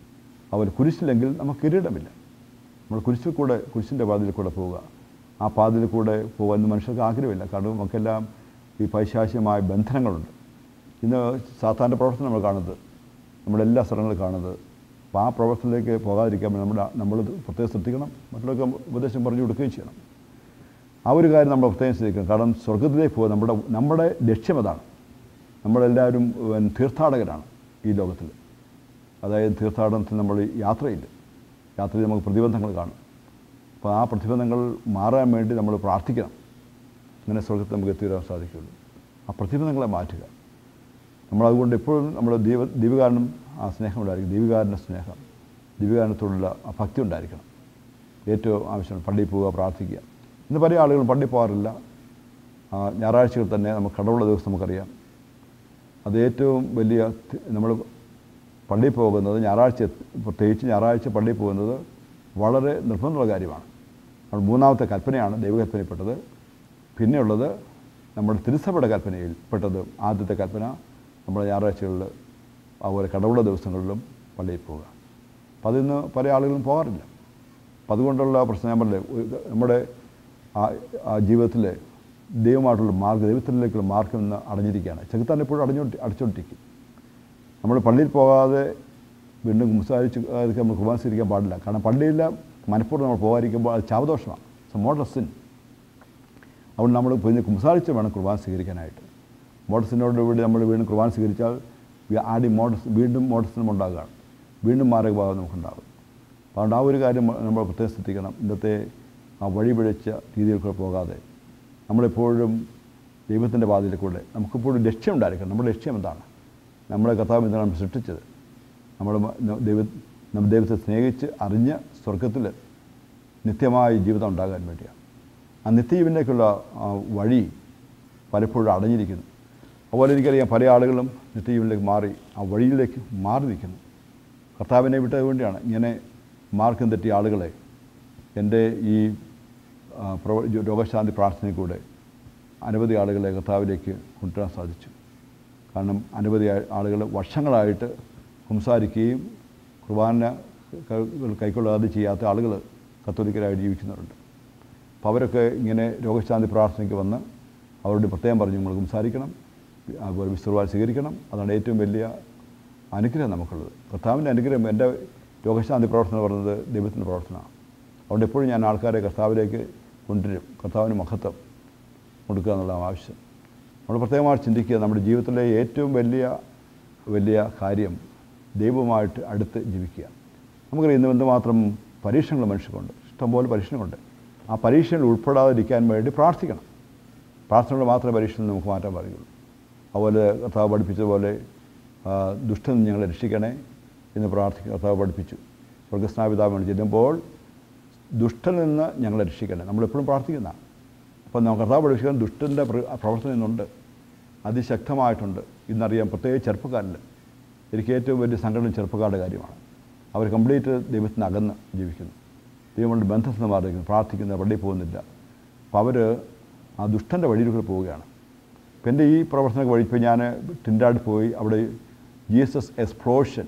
അവർ കുരിശില്ലെങ്കിൽ നമുക്ക് കിരീടമില്ല നമ്മൾ കുരിശിൽ കൂടെ കുരിശിൻ്റെ പാതയിൽ കൂടെ പോവുക ആ പാതയിൽ കൂടെ പോകാൻ മനുഷ്യർക്ക് ആഗ്രഹമില്ല കാരണം നമുക്കെല്ലാം ഈ പൈശാശ്യമായ ബന്ധനങ്ങളുണ്ട് ഇന്ന് സാധാരണ പ്രവർത്തനം നമ്മൾ കാണുന്നത് നമ്മുടെ എല്ലാ സ്ഥലങ്ങളും കാണുന്നത് അപ്പോൾ ആ പ്രവർത്തനത്തിലേക്ക് പോകാതിരിക്കാൻ വേണ്ടി നമ്മുടെ നമ്മൾ പ്രത്യേകം ശ്രദ്ധിക്കണം മറ്റുള്ളവർക്ക് ഉപദേശം പറഞ്ഞു കൊടുക്കുകയും ചെയ്യണം ആ ഒരു കാര്യം നമ്മൾ പ്രത്യേകം ശ്രദ്ധിക്കണം കാരണം സ്വർഗത്തിലേക്ക് പോകുക നമ്മുടെ നമ്മുടെ ലക്ഷ്യം അതാണ് നമ്മളെല്ലാവരും ഉം, തീർത്ഥാടകരാണ് ഈ ലോകത്തിൽ അതായത് തീർത്ഥാടനത്തിൽ നമ്മൾ യാത്രയില്ല യാത്രയിൽ നമുക്ക് പ്രതിബന്ധങ്ങൾ കാണും അപ്പോൾ ആ പ്രതിബന്ധങ്ങൾ മാറാൻ വേണ്ടി നമ്മൾ പ്രാർത്ഥിക്കണം അങ്ങനെ സ്വർഗത്തിൽ നമുക്ക് എത്തിവരാൻ സാധിക്കുകയുള്ളൂ ആ പ്രതിബന്ധങ്ങളെ മാറ്റുക നമ്മളതുകൊണ്ട് എപ്പോഴും നമ്മൾ ദൈവ ദീപികാരനും ആ സ്നേഹം ഉണ്ടായിരിക്കും ദീപികാരൻ്റെ സ്നേഹം ദീപികാരനത്തോടുള്ള ആ ഭക്തി ഉണ്ടായിരിക്കണം ഏറ്റവും ആവശ്യമാണ് പള്ളിയിൽ പോവുക പ്രാർത്ഥിക്കുക ഇന്ന് പല ആളുകളും പള്ളിയിൽ പോകാറില്ല ആ, ഞായറാഴ്ചകൾ തന്നെ നമുക്ക് കടവുള്ള ദിവസം നമുക്കറിയാം അത് ഏറ്റവും വലിയ നമ്മൾ പള്ളിയിൽ പോകുന്നത് ഞായറാഴ്ച പ്രത്യേകിച്ച് ഞായറാഴ്ച പള്ളിയിൽ പോകുന്നത് വളരെ നിർബന്ധമുള്ള കാര്യമാണ് നമ്മൾ മൂന്നാമത്തെ കൽപ്പനയാണ് ദൈവകൽപ്പനയിൽപ്പെട്ടത് പിന്നെയുള്ളത് നമ്മുടെ തിരുസഭയുടെ കൽപ്പനയിൽ പെട്ടത് ആദ്യത്തെ കൽപ്പന നമ്മുടെ ഞായറാഴ്ചകളിൽ അതുപോലെ കടവുള്ള ദിവസങ്ങളിലും പള്ളിയിൽ പോവുക അപ്പം അതിന്ന് പല ആളുകളും പോകാറില്ല അപ്പം അതുകൊണ്ടുള്ള പ്രശ്നം ഞാൻ പറഞ്ഞില്ലേ ഒരു- നമ്മുടെ ആ ആ ജീവിതത്തിൽ ദൈവമായിട്ടുള്ള മാർഗ്ഗം ദൈവത്തിലേക്കുള്ള മാർഗ്ഗം ഇന്ന് അടഞ്ഞിരിക്കുകയാണ് ചെകുത്താൻ എപ്പോഴും അടഞ്ഞോട്ടി അടച്ചുകൊണ്ടിരിക്കും നമ്മൾ പള്ളിയിൽ പോകാതെ വീണ്ടും സംസാരിച്ച് അതൊക്കെ നമ്മൾ കുർബാന സ്വീകരിക്കാൻ പാടില്ല കാരണം പള്ളിയിൽ മനഃപൂർവ്വം നമ്മൾ പോകാതിരിക്കുമ്പോൾ അത് ചാവദോഷമാണ് സോ മോഡൽ സിൻ അതുകൊണ്ട് നമ്മൾ പിന്നെ കുംസാരിച്ച് വേണം കുർബാന സ്വീകരിക്കാനായിട്ട് മോഡസിനോട് കൂടി നമ്മൾ വീണ്ടും കുർബാന സ്വീകരിച്ചാൽ വി- ആടി മോഡസ് വീണ്ടും മോഡസിനും ഉണ്ടാകുകയാണ് വീണ്ടും മാർഗഭാവം നമുക്കുണ്ടാകും അതുകൊണ്ട് ആ ഒരു കാര്യം നമ്മൾ പ്രത്യേകം ശ്രദ്ധിക്കണം ഇന്നത്തെ ആ വഴി പിഴച്ച രീതിയിൽ കൂടെ പോകാതെ നമ്മളെപ്പോഴും ദൈവത്തിൻ്റെ പാതയിൽ കൂടെ നമുക്കിപ്പോഴും ലക്ഷ്യം ഉണ്ടായിരിക്കണം നമ്മുടെ ലക്ഷ്യം എന്താണ് നമ്മളെ കർത്താവ് എന്താണ് സൃഷ്ടിച്ചത് നമ്മൾ ദൈവ നമ്മൾ ദൈവത്തെ സ്നേഹിച്ച് അറിഞ്ഞ് സ്വർഗത്തിൽ നിത്യമായ ജീവിതം ഉണ്ടാകാൻ വേണ്ടിയാണ് ആ നിത്യജീവനിലേക്കുള്ള ആ വഴി പലപ്പോഴും അടഞ്ഞിരിക്കുന്നു അതുപോലെ എനിക്കറിയാം പല ആളുകളും നിത്യജീവനിലേക്ക് മാറി ആ വഴിയിലേക്ക് മാറി നിൽക്കുന്നു കർത്താവിനെ വിട്ടത് വേണ്ടിയാണ് ഇങ്ങനെ മാർക്കം തെറ്റിയ ആളുകളെ എൻ്റെ ഈ ആ, പ്രവ- രോഗശാന്തി പ്രാർത്ഥനയിൽ കൂടെ അനവധി ആളുകളെ കർത്താവിലേക്ക് കൊണ്ടുവരാൻ സാധിച്ചു കാരണം അനവധി ആ- ആളുകൾ വർഷങ്ങളായിട്ട് സംസാരിക്കുകയും കുർബാന ക- കൈക്കൊള്ളാതെ ചെയ്യാത്ത ആളുകൾ കത്തോലിക്കരായിട്ട് ജീവിക്കുന്നവരുണ്ട് അപ്പോൾ അവരൊക്കെ ഇങ്ങനെ രോഗശാന്തി പ്രാർത്ഥനയ്ക്ക് വന്ന് അവരോട് പ്രത്യേകം പറഞ്ഞു നിങ്ങൾ സംസാരിക്കണം അതുപോലെ വിശ്രവാൽ സ്വീകരിക്കണം അതാണ് ഏറ്റവും വലിയ അനുഗ്രഹം നമുക്കുള്ളത് കർത്താവിൻ്റെ അനുഗ്രഹം എൻ്റെ രോഗശാന്തി പ്രവർത്തനം എന്ന് പറയുന്നത് ദൈവത്തിൻ്റെ പ്രവർത്തനമാണ് അതുകൊണ്ട് എപ്പോഴും ഞാൻ ആൾക്കാരെ കർത്താവിലേക്ക് കൊണ്ടുവരും കർത്താവിന് മഹത്വം കൊടുക്കുക എന്നുള്ളതാണ് ആവശ്യം നമ്മൾ പ്രത്യേകമായി ചിന്തിക്കുക നമ്മുടെ ജീവിതത്തിലെ ഏറ്റവും വലിയ വലിയ കാര്യം ദൈവമായിട്ട് അടുത്ത് ജീവിക്കുക നമുക്കറിയാം ഇന്ന് എന്തുമാത്രം പരീക്ഷണങ്ങൾ മനുഷ്യർക്കുണ്ട് ഇഷ്ടംപോലെ പരീക്ഷണങ്ങളുണ്ട് ആ പരീക്ഷയിൽ ഉൾപ്പെടാതിരിക്കാൻ വേണ്ടി പ്രാർത്ഥിക്കണം പ്രാർത്ഥനയോട് മാത്രമേ പരീക്ഷയിൽ നമുക്ക് മാറ്റാൻ പറയുള്ളൂ അതുപോലെ കർത്താവ് പഠിപ്പിച്ചതുപോലെ ആ, ദുഷ്ടൻ ഞങ്ങളെ രക്ഷിക്കണേ എന്ന് പ്രാർത്ഥിക്കുക കർത്താവ് പഠിപ്പിച്ചു സ്വർഗസ്നാപിതാവിനോട് ചെല്ലുമ്പോൾ ദുഷ്ടനിൽ നിന്ന് ഞങ്ങളെ രക്ഷിക്കണേ നമ്മളെപ്പോഴും പ്രാർത്ഥിക്കുന്ന അപ്പം നമുക്ക് കർത്താവ് പഠിപ്പിക്കാൻ ദുഷ്ടൻ്റെ പ്ര- പ്രവർത്തനം ഇന്നുണ്ട് അതിശക്തമായിട്ടുണ്ട് ഇന്നറിയാം പ്രത്യേകിച്ച് ചെറുപ്പക്കാരിൽ എനിക്ക് ഏറ്റവും വലിയ സങ്കടം ചെറുപ്പക്കാരുടെ കാര്യമാണ് അവർ കംപ്ലീറ്റ് ദൈവത്തിന് അകന്ന് ജീവിക്കുന്നു ദൈവങ്ങളുടെ ബന്ധത്തിൽ നിന്ന് മാറിയിരിക്കുന്നു പ്രാർത്ഥിക്കുന്ന പള്ളിയിൽ പോകുന്നില്ല അപ്പോൾ അവർ ആ ദുഷ്ടൻ്റെ വഴിയിലൂടെ പോവുകയാണ് ഇപ്പം എൻ്റെ ഈ പ്രവർത്തനം വഴി ഇപ്പോൾ ഞാൻ ടിൻഡാട് പോയി അവിടെ ജീസസ് എക്സ്പ്ലോഷൻ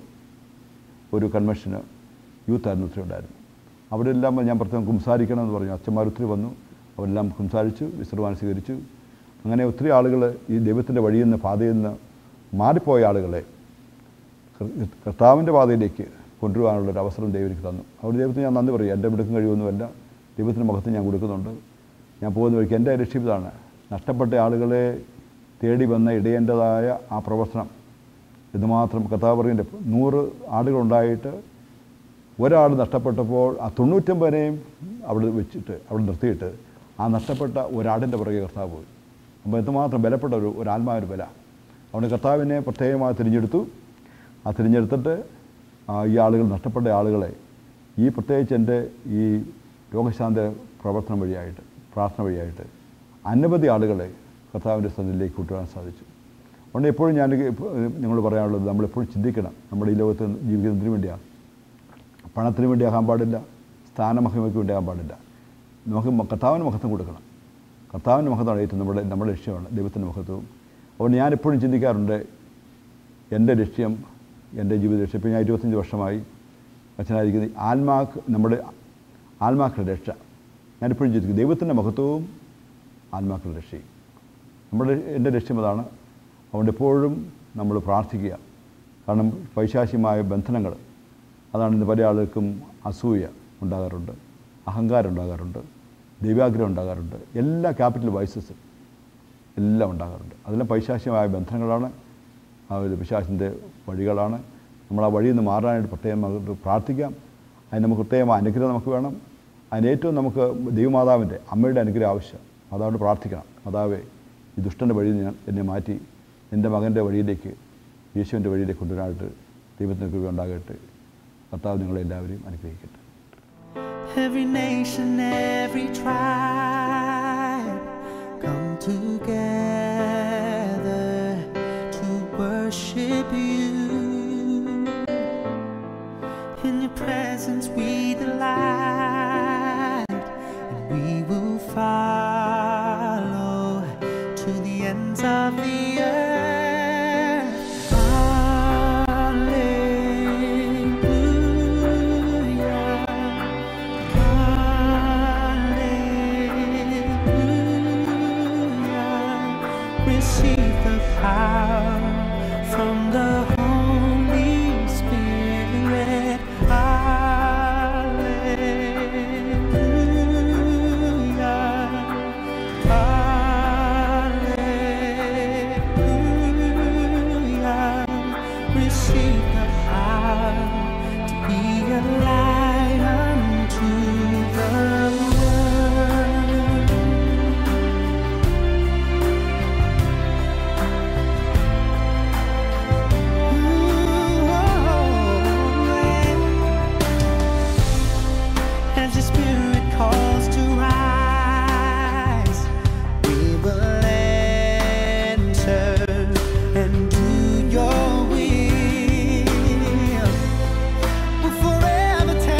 ഒരു കൺവെൻഷന് യൂത്ത് ആയിരുന്നു ഒത്തിരി ഉണ്ടായിരുന്നു അവിടെ എല്ലാം ഞാൻ പ്രത്യേകം സംസാരിക്കണം എന്ന് പറഞ്ഞു അച്ഛന്മാർ ഒത്തിരി വന്നു അവരെല്ലാം സംസാരിച്ചു വിശ്രമാനം സ്വീകരിച്ചു അങ്ങനെ ഒത്തിരി ആളുകൾ ഈ ദൈവത്തിൻ്റെ വഴിയിൽ നിന്ന് പാതയിൽ നിന്ന് മാറിപ്പോയ ആളുകളെ കർ- കർത്താവിൻ്റെ പാതയിലേക്ക് കൊണ്ടുപോകാനുള്ളൊരു അവസരം ദൈവം എനിക്ക് തന്നു അവർ ദൈവത്തിന് ഞാൻ നന്ദി പറയും എൻ്റെ മിടുക്കും കഴിവൊന്നുമല്ല ദൈവത്തിൻ്റെ മുഖത്ത് ഞാൻ കൊടുക്കുന്നുണ്ട് ഞാൻ പോകുന്ന വഴിക്ക് എൻ്റെ ലക്ഷ്യം ഇതാണ് നഷ്ടപ്പെട്ട ആളുകളെ തേടി വന്ന ഇടയേണ്ടതായ ആ പ്രവർത്തനം ഇതുമാത്രം കർത്താവ് പറയുന്നുണ്ട് നൂറ് ആളുകളുണ്ടായിട്ട് ഒരാൾ നഷ്ടപ്പെട്ടപ്പോൾ ആ തൊണ്ണൂറ്റൊമ്പതിനെയും അവിടെ വെച്ചിട്ട് അവിടെ നിർത്തിയിട്ട് ആ നഷ്ടപ്പെട്ട ഒരാടിൻ്റെ പുറകെ കർത്താവ് പോയി അപ്പോൾ എന്തുമാത്രം ബലപ്പെട്ട ഒരു ഒരു ആത്മാവിന് ബല അതുകൊണ്ട് കർത്താവിനെ പ്രത്യേകമായി തിരഞ്ഞെടുത്തു ആ തിരഞ്ഞെടുത്തിട്ട് ആ ഈ ആളുകൾ നഷ്ടപ്പെട്ട ആളുകളെ ഈ പ്രത്യേകിച്ച് എൻ്റെ ഈ രോഗശാന്ത പ്രവർത്തനം വഴിയായിട്ട് പ്രാർത്ഥന വഴിയായിട്ട് അനവധി ആളുകളെ കർത്താവിൻ്റെ സന്നിധിയിലേക്ക് കൂട്ടുവാൻ സാധിച്ചു അതുകൊണ്ട് എപ്പോഴും ഞാൻ നിങ്ങൾ പറയാനുള്ളത് നമ്മളെപ്പോഴും ചിന്തിക്കണം നമ്മുടെ ഈ ലോകത്ത് ജീവിക്കുന്നതിന് വേണ്ടിയാണ് പണത്തിന് വേണ്ടി ആകാൻ പാടില്ല സ്ഥാനമഹിമയ്ക്ക് വേണ്ടി ആകാൻ പാടില്ല നമുക്ക് മ- കർത്താവിന് മഹത്വം കൊടുക്കണം കർത്താവിൻ്റെ മഹത്വമാണ് ഏറ്റവും നമ്മുടെ നമ്മുടെ ലക്ഷ്യമാണ് ദൈവത്തിൻ്റെ മഹത്വവും അതുകൊണ്ട് ഞാൻ എപ്പോഴും ചിന്തിക്കാറുണ്ട് എൻ്റെ ലക്ഷ്യം എൻ്റെ ജീവിത ലക്ഷ്യം ഇപ്പോൾ ഞാൻ ഇരുപത്തഞ്ച് വർഷമായി അച്ഛനായിരിക്കുന്നത് ആത്മാക്ക് നമ്മുടെ ആത്മാക്കളുടെ രക്ഷ ഞാനിപ്പോഴും ചിന്തിക്കും ദൈവത്തിൻ്റെ മഹത്വവും ആത്മാക്കളുടെ രക്ഷയും നമ്മുടെ എൻ്റെ ലക്ഷ്യം അതാണ് അതുകൊണ്ട് എപ്പോഴും നമ്മൾ പ്രാർത്ഥിക്കുക കാരണം പൈശാചികമായ ബന്ധനങ്ങൾ അതാണ് ഇന്ന് പല ആളുകൾക്കും അസൂയ ഉണ്ടാകാറുണ്ട് അഹങ്കാരം ഉണ്ടാകാറുണ്ട് ദൈവാഗ്രഹം ഉണ്ടാകാറുണ്ട് എല്ലാ ക്യാപിറ്റൽ വൈസസും എല്ലാം ഉണ്ടാകാറുണ്ട് അതെല്ലാം പൈശാചികമായ ബന്ധനങ്ങളാണ് ആ ഒരു പിശാചിൻ്റെ വഴികളാണ് നമ്മൾ ആ വഴിയിൽ നിന്ന് മാറാനായിട്ട് പ്രത്യേകം നമുക്ക് പ്രാർത്ഥിക്കാം അതിന് നമുക്ക് പ്രത്യേകമായ അനുഗ്രഹം നമുക്ക് വേണം അതിന് ഏറ്റവും നമുക്ക് ദൈവമാതാവിൻ്റെ അമ്മയുടെ അനുഗ്രഹം ആവശ്യം മാതാവിനോട് പ്രാർത്ഥിക്കണം മാതാവേ ഈ ദുഷ്ടൻ്റെ വഴിയിൽ നിന്ന് ഞാൻ എന്നെ മാറ്റി എൻ്റെ മകൻ്റെ വഴിയിലേക്ക് യേശുവിൻ്റെ വഴിയിലേക്ക് കൊണ്ടുവരാനായിട്ട് ദൈവത്തിന് കൃപ ഉണ്ടാകട്ടെ കർത്താവ് നിങ്ങളെല്ലാവരെയും അനുഗ്രഹിക്കട്ടെ Every nation, every tribe come together to worship you. In your presence we delight, and we will follow to the ends of the earth. Hallelujah. Hallelujah. Receive the power from the Holy Spirit. Hallelujah. Hallelujah. Receive the power to be a light unto the world. As your spirit calls to rise, we will enter and do your will. We'll forever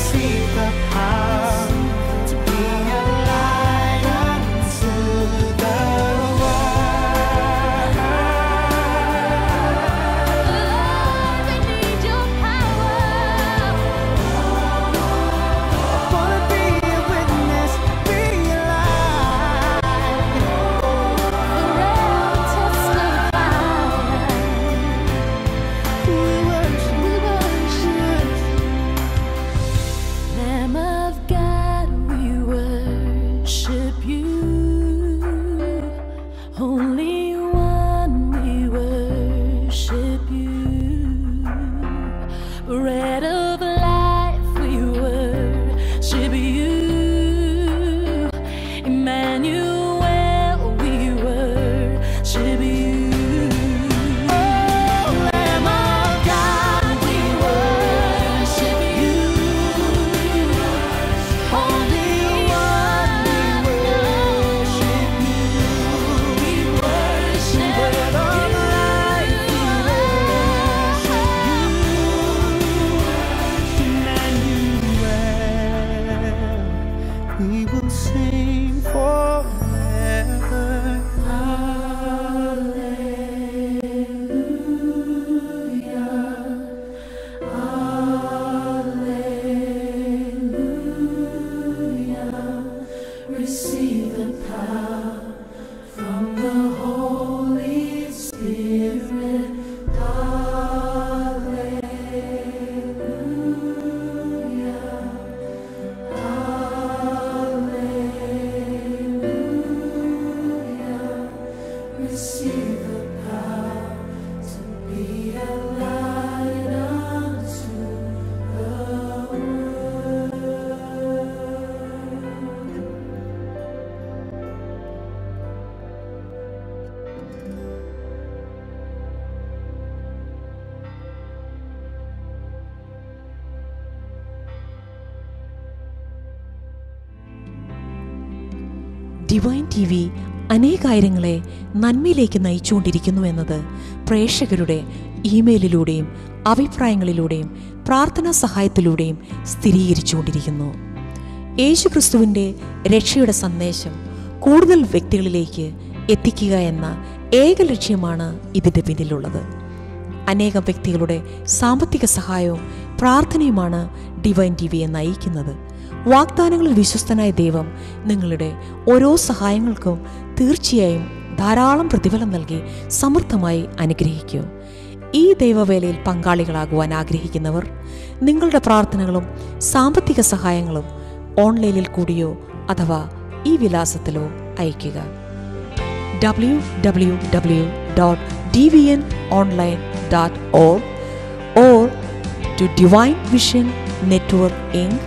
receive the power to be a light unto the world. I need your power. Wanna be a witness, be a light. Forever testify. We worship, We worship. Lamb of God, we worship you. Holy One, we worship you. Bread of life, we worship you. Emmanuel, we worship you. Oh, Lamb of God, we worship you. Holy One, we worship you. We worship Bread of life, we Emmanuel, we will sing forever. Receive the power from the Holy Spirit. Hallelujah. Hallelujah. Receive the power to be a light unto the world. Divine T V അനേകായിരങ്ങളെ നന്മയിലേക്ക് നയിച്ചുകൊണ്ടിരിക്കുന്നു എന്നത് പ്രേക്ഷകരുടെ ഇമെയിലിലൂടെയും അഭിപ്രായങ്ങളിലൂടെയും പ്രാർത്ഥനാ സഹായത്തിലൂടെയും സ്ഥിരീകരിച്ചുകൊണ്ടിരിക്കുന്നു യേശുക്രിസ്തുവിൻ്റെ രക്ഷയുടെ സന്ദേശം കൂടുതൽ വ്യക്തികളിലേക്ക് എത്തിക്കുക എന്ന ഏക ലക്ഷ്യമാണ് ഇതിൻ്റെ പിന്നിലുള്ളത് അനേകം വ്യക്തികളുടെ സാമ്പത്തിക സഹായവും പ്രാർത്ഥനയുമാണ് ഡിവൈൻ ടി വിയെ നയിക്കുന്നത് വാഗ്ദാനങ്ങളിൽ വിശ്വസ്തനായ ദൈവം നിങ്ങളുടെ ഓരോ സഹായങ്ങൾക്കും തീർച്ചയായും ധാരാളം പ്രതിഫലം നൽകി സമൃദ്ധമായി അനുഗ്രഹിക്കും ഈ ദൈവവേലയിൽ പങ്കാളികളാകുവാൻ ആഗ്രഹിക്കുന്നവർ നിങ്ങളുടെ പ്രാർത്ഥനകളും സാമ്പത്തിക സഹായങ്ങളും ഓൺലൈനിൽ കൂടിയോ അഥവാ ഈ വിലാസത്തിലോ അയയ്ക്കുക www.dvnonline.org or to Divine Vision Network Inc.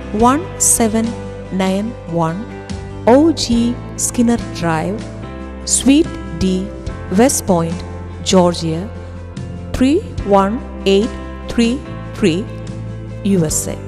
1791 OG Skinner Drive, Suite D, West Point, Georgia 31833, USA.